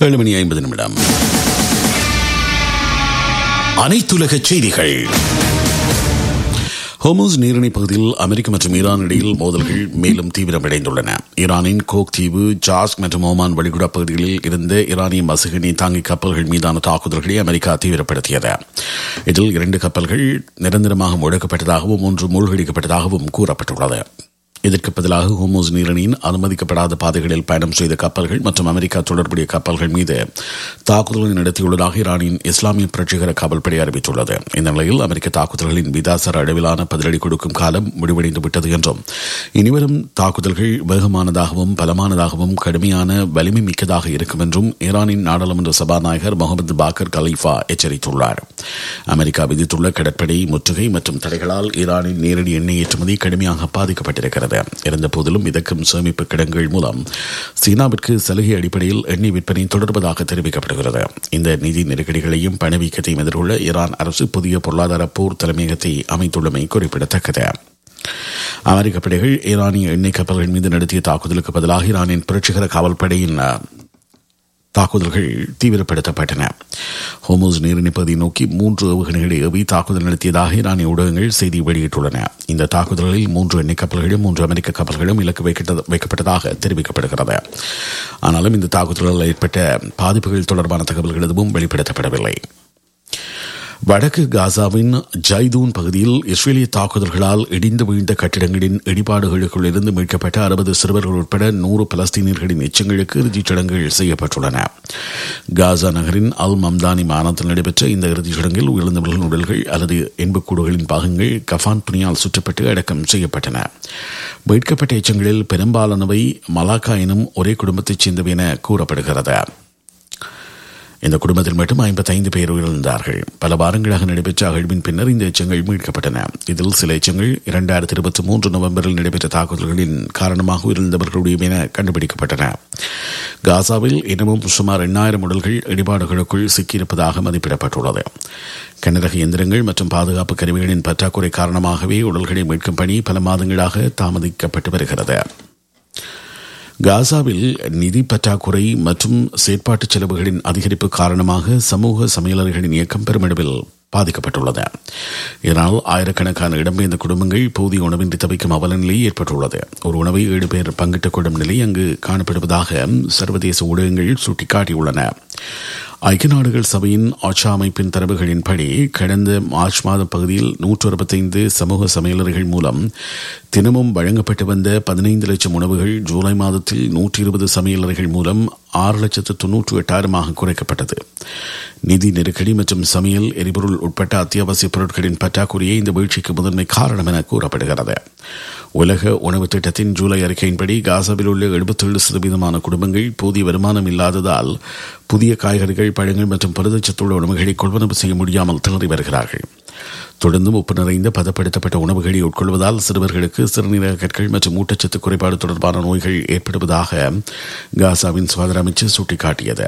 ஏழு மணி ஐம்பது நிமிடம் அனைத்துலக செய்திகள் ஹோமோஸ் நீரிணை பகுதியில் அமெரிக்க மற்றும் ஈரான் இடையில் மோதல்கள் மேலும் தீவிரமடைந்துள்ளன ஈரானின் கோக் தீவு ஜாஸ்க் மற்றும் ஓமான் வளைகுடா பகுதிகளில் இருந்த ஈரானிய மசுகணி தாங்கி கப்பல்கள் மீதான தாக்குதல்களை அமெரிக்கா தீவிரப்படுத்தியது இதில் இரண்டு கப்பல்கள் நிரந்தரமாக முடக்கப்பட்டதாகவும் ஒன்று மூழ்கடிக்கப்பட்டதாகவும் கூறப்பட்டுள்ளது இதற்கு பதிலாக ஹோமோஸ் நீரணியின் அனுமதிக்கப்படாத பாதைகளில் பயணம் செய்த கப்பல்கள் மற்றும் அமெரிக்கா தொடர்புடைய கப்பல்கள் மீது தாக்குதல்களை நடத்தியுள்ளதாக ஈரானின் இஸ்லாமிய புரட்சிகர கப்பல்படை அறிவித்துள்ளது இந்த நிலையில் அமெரிக்க தாக்குதல்களின் விதாசர அளவிலான பதிலடி கொடுக்கும் காலம் முடிவடைந்து விட்டது என்றும் இனிவரும் தாக்குதல்கள் வேகமானதாகவும் பலமானதாகவும் கடுமையான வலிமை மிக்கதாக இருக்கும் என்றும் ஈரானின் நாடாளுமன்ற சபாநாயகர் முகமது பாக்கர் கலீஃபா எச்சரித்துள்ளார் அமெரிக்கா விதித்துள்ள கடற்படை முற்றுகை மற்றும் தடைகளால் ஈரானின் நேரடி எண்ணெய் ஏற்றுமதி கடுமையாக பாதிக்கப்பட்டிருக்கிறது இருந்த போதிலும் மிதக்கும் சேமிப்பு கிடங்குகள் மூலம் சீனாவிற்கு சலுகை அடிப்படையில் எண்ணெய் விற்பனை தொடர்வதாக தெரிவிக்கப்படுகிறது இந்த நிதி நெருக்கடிகளையும் பணவீக்கத்தையும் எதிர்கொள்ள ஈரான் அரசு புதிய பொருளாதார போர் தலைமையகத்தை அமைத்துள்ளமை குறிப்பிடத்தக்கது அமெரிக்க படைகள் ஈரானிய எண்ணெய் கப்பல்கள் மீது நடத்திய தாக்குதலுக்கு பதிலாக ஈரானின் புரட்சிகர காவல்படையின் தாக்குதல்கள் தீவிரப்படுத்தப்பட்டன ஹோமோஸ் நீரிணை பகுதியை நோக்கி மூன்று ஏவுகணைகளை ஏவி தாக்குதல் நடத்தியதாக ஈரானிய ஊடகங்கள் செய்தி வெளியிட்டுள்ளன இந்த தாக்குதல்களில் மூன்று எண்ணெய் கப்பல்களும் மூன்று அமெரிக்க கப்பல்களும் இலக்கு வைக்கப்பட்டதாக தெரிவிக்கப்படுகிறது ஆனாலும் இந்த தாக்குதல்களால் ஏற்பட்ட பாதிப்புகள் தொடர்பான தகவல்கள் எதுவும் வெளிப்படுத்தப்படவில்லை வடக்கு காசாவின் ஜைதூன் பகுதியில் இஸ்ரேலிய தாக்குதல்களால் இடிந்து வீழ்ந்த கட்டிடங்களின் இடிபாடுகளுக்குள் இருந்து மீட்கப்பட்ட அறுபது சிறுவர்கள் உட்பட நூறு பலஸ்தீனியர்களின் எச்சங்களுக்கு இறுதிச் சடங்குகள் செய்யப்பட்டுள்ளன காசா நகரின் அல் மம்தானி மாநாட்டில் நடைபெற்ற இந்த இறுதிச் சடங்கில் உயிர்ந்தவர்களின் உடல்கள் அல்லது எண்புக்கூடுகளின் பாகங்கள் கஃபான் துணியால் சுற்றப்பட்டு அடக்கம் செய்யப்பட்டன மீட்கப்பட்ட எச்சங்களில் பெரும்பாலானவை மலாக்கா எனும் ஒரே குடும்பத்தைச் சேர்ந்தவை என கூறப்படுகிறது இந்த குடும்பத்தில் மட்டும் ஐம்பத்தைந்து பேர் உயிரிழந்தார்கள் பல வாரங்களாக நடைபெற்ற அகழ்வின் பின்னர் இந்த எச்சங்கள் மீட்கப்பட்டன இதில் சில எச்சங்கள் இரண்டாயிரத்தி இருபத்தி மூன்று நவம்பரில் நடைபெற்ற தாக்குதல்களின் காரணமாக உயிரிழந்தவர்களுடைய என கண்டுபிடிக்கப்பட்டன காசாவில் இன்னமும் சுமார் எண்ணாயிரம் உடல்கள் இடிபாடுகளுக்குள் சிக்கியிருப்பதாக மதிப்பிடப்பட்டுள்ளது கனரக எந்திரங்கள் மற்றும் பாதுகாப்பு கருவிகளின் பற்றாக்குறை காரணமாகவே உடல்களை மீட்கும் பணி பல மாதங்களாக தாமதிக்கப்பட்டு வருகிறது காசாவில் நிதி பற்றாக்குறை மற்றும் செயற்பாட்டு செலவுகளின் அதிகரிப்பு காரணமாக சமூக சமையலர்களின் இயக்கம் பெருமளவில் பாதிக்கப்பட்டுள்ளது இதனால் ஆயிரக்கணக்கான இடம்பெயர்ந்த குடும்பங்கள் போதிய உணவின்றி தவிக்கும் அவல நிலை ஏற்பட்டுள்ளது ஒரு உணவை ஏழு பேர் பங்கிட்டுக் கொள்ளும் நிலை அங்கு காணப்படுவதாக சர்வதேச ஊடகங்கள் சுட்டிக்காட்டியுள்ளன ஐக்கிய நாடுகள் சபையின் ஆட்சி அமைப்பின் தரவுகளின்படி கடந்த மார்ச் மாத பகுதியில் நூற்று அறுபத்தைந்து சமூக சமையலர்கள் மூலம் தினமும் வழங்கப்பட்டு வந்த பதினைந்து லட்சம் உணவுகள் ஜூலை மாதத்தில் நூற்றி இருபது சமையலர்கள் மூலம் ஆறு லட்சத்து தொன்னூற்று எட்டாயிரமாக குறைக்கப்பட்டது நிதி நெருக்கடி மற்றும் சமையல் எரிபொருள் உட்பட்ட அத்தியாவசிய பொருட்களின் பற்றாக்குறையே இந்த வீழ்ச்சிக்கு முதன்மை காரணம் என கூறப்படுகிறது உலக உணவு திட்டத்தின் ஜூலை அறிக்கையின்படி காசாவில் உள்ள எழுபத்தேழு சதவீதமான குடும்பங்கள் போதிய வருமானம் இல்லாததால் புதிய காய்கறிகள் பழங்கள் மற்றும் புரதச்சத்துள்ள உணவுகளை கொள்வனவு செய்ய முடியாமல் திணறி வருகிறார்கள் தொடர்ந்தும் உப்பு நிறைந்த பதப்படுத்தப்பட்ட உணவுகளை உட்கொள்வதால் சிறுவர்களுக்கு சிறுநீரக கற்கள் மற்றும் ஊட்டச்சத்து குறைபாடு தொடர்பான நோய்கள் ஏற்படுவதாக காசாவின் சுகாதார அமைச்சர் சுட்டிக்காட்டியது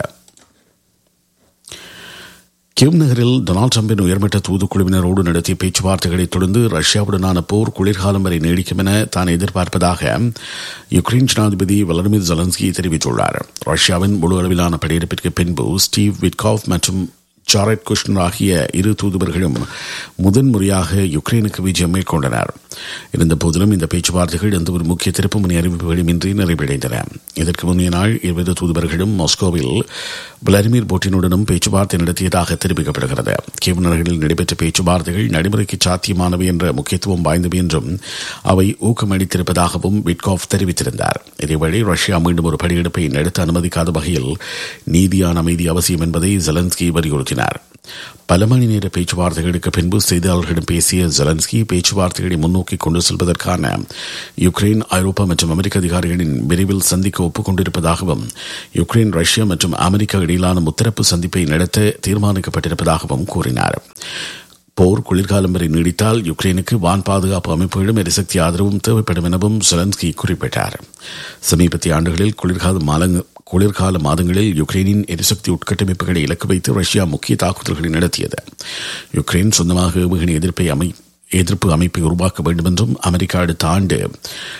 கிவ் நகரில் டொனால்டு டிரம்பின் உயர்மட்ட தூதுக்குழுவினரோடு நடத்திய பேச்சுவார்த்தைகளை தொடர்ந்து ரஷ்யாவுடனான போர் குளிர்காலம் வரை நீடிக்கும் என தான் எதிர்பார்ப்பதாக யுக்ரைன் ஜனாதிபதி வளடிமிர் ஜலன்ஸ்கி தெரிவித்துள்ளார் ரஷ்யாவின் முழு அளவிலான படையெடுப்பிற்கு பின்பு ஸ்டீவ் விட்காவ் மற்றும் ஜாரெட் குஷ்னர் ஆகிய இரு தூதுவர்களும் முதன்முறையாக யுக்ரைனுக்கு விஜயம் மேற்கொண்டனர் இருந்த போதிலும் இந்த பேச்சுவார்த்தைகள் எந்த ஒரு முக்கிய திருப்புமுனை அறிவிப்புகளுமின்றி நிறைவடைந்தன இதற்கு முந்தைய நாள் இருபது தூதுவர்களும் மாஸ்கோவில் விளாடிமிர் புட்டினுடனும் பேச்சுவார்த்தை நடத்தியதாக தெரிவிக்கப்படுகிறது கீவ் நகரில் நடைபெற்ற பேச்சுவார்த்தைகள் நடைமுறைக்கு சாத்தியமானவை என்ற முக்கியத்துவம் வாய்ந்தவை என்றும் அவை ஊக்கமளித்திருப்பதாகவும் விட்காஃப் தெரிவித்திருந்தார் இதேவேளை ரஷ்யா மீண்டும் ஒரு படையெடுப்பை நடத்த அனுமதிக்காத வகையில் நீதியான அமைதி அவசியம் என்பதை ஜெலன்ஸ்கி வலியுறுத்தினார் பல மணி நேர பேச்சுவார்த்தைகளுக்கு பின்பு செய்தியாளர்களிடம் பேசிய ஜெலன்ஸ்கி பேச்சுவார்த்தைகளை முன்னோக்கி கொண்டு செல்வதற்கான யுக்ரைன் ஐரோப்பா மற்றும் அமெரிக்க அதிகாரிகளின் விரைவில் சந்திக்க ஒப்புக்கொண்டிருப்பதாகவும் யுக்ரைன் ரஷ்யா மற்றும் அமெரிக்கா இடையிலான முத்தரப்பு சந்திப்பை நடத்த தீர்மானிக்கப்பட்டிருப்பதாகவும் கூறினார் போர் குளிர்காலம் வரை நீடித்தால் யுக்ரைனுக்கு வான் பாதுகாப்பு அமைப்புகளும் எரிசக்தி ஆதரவும் தேவைப்படும் எனவும் செலன்ஸ்கி குறிப்பிட்டார் சமீபத்திய ஆண்டுகளில் குளிர்கால குளிர்கால மாதங்களில் யுக்ரைனின் எரிசக்தி உட்கட்டமைப்புகளை இலக்கு வைத்து ரஷ்யா முக்கிய தாக்குதல்களை நடத்தியது யுக்ரைன் சொந்தமாக ஏவுகணை எதிர்ப்பை அமை எதிர்ப்பு அமைப்பை உருவாக்க வேண்டும் என்றும் அமெரிக்கா அடுத்த ஆண்டு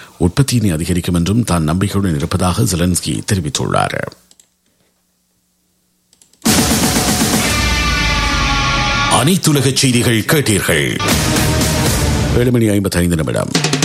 உற்பத்தியினை அதிகரிக்கும் என்றும் தான் நம்பிக்கையுடன் இருப்பதாக ஜெலன்ஸ்கி தெரிவித்துள்ளார் அனைத்துலக செய்திகள் கேட்டீர்கள் ஏழு மணி ஐம்பத்தி ஐந்து நிமிடம்